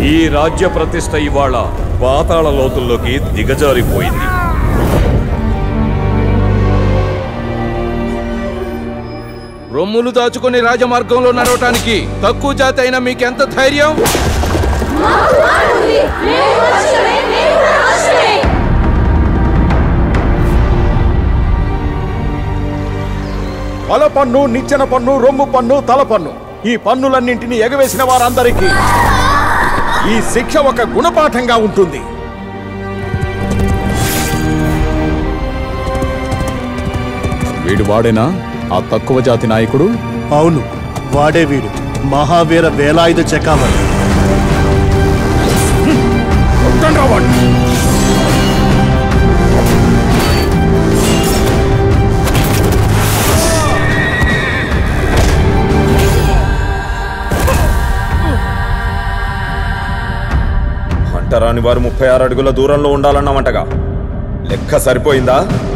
ఈ రాజ్య ప్రతిష్ట ఇవాళ పాతాళ లోతుల్లోకి దిగజారిపోయింది రొమ్ములు దాచుకొని రాజమార్గంలో నడవటానికి తక్కువ జాతి అయినా మీకెంత ధైర్యం వల పన్ను నిచ్చెన పన్ను రొమ్ము పన్ను తల పన్ను ఈ పన్నులన్నింటినీ ఎగవేసిన వారందరికీ ఈ శిక్ష ఒక గుణపాఠంగా ఉంటుంది వీడు వాడేనా ఆ తక్కువ జాతి నాయకుడు అవును వాడే వీడు మహావీర వేలాయుధ చకావర్ అంటరాని వారు ముప్పై ఆరు అడుగుల దూరంలో ఉండాలన్నామంటగా లెక్క సరిపోయిందా